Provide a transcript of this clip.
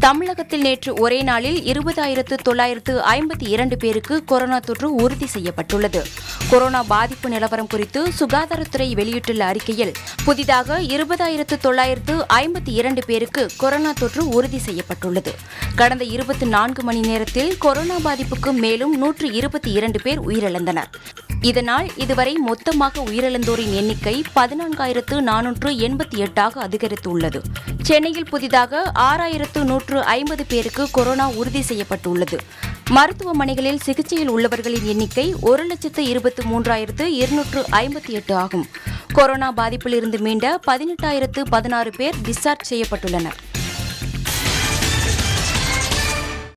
தமிழகத்தில் நேற்று ஒரே நாளில் இருபதாயிரத்து தொள்ளாயிரத்து ஐம்பத்தி இரண்டு பேருக்கு கொரோனா தொற்று உறுதி செய்யப்பட்டுள்ளது கொரோனா பாதிப்பு நிலவரம் குறித்து சுகாதாரத்துறை வெளியிட்டுள்ள அறிக்கையில் புதிதாக இருபதாயிரத்து தொள்ளாயிரத்து ஐம்பத்தி இரண்டு பேருக்கு கொரோனா தொற்று உறுதி செய்யப்பட்டுள்ளது கடந்த இருபத்தி நான்கு மணி நேரத்தில் கொரோனா பாதிப்புக்கு மேலும் நூற்று இருபத்தி இரண்டு பேர் உயிரிழந்தனர் இதனால் இதுவரை மொத்தமாக உயிரிழந்தோரின் எண்ணிக்கை பதினான்காயிரத்து நானூற்று எண்பத்தி எட்டாக அதிகரித்துள்ளது சென்னையில் புதிதாக ஆறாயிரத்து நூற்று ஐம்பது பேருக்கு கொரோனா உறுதி செய்யப்பட்டுள்ளது மருத்துவமனைகளில் சிகிச்சையில் உள்ளவர்களின் எண்ணிக்கை ஒரு லட்சத்து இருபத்து மூன்றாயிரத்து இருநூற்று ஐம்பத்தி எட்டு ஆகும் கொரோனா பாதிப்பிலிருந்து மீண்ட பதினெட்டாயிரத்து பதினாறு பேர் டிஸ்சார்ஜ் செய்யப்பட்டுள்ளனர்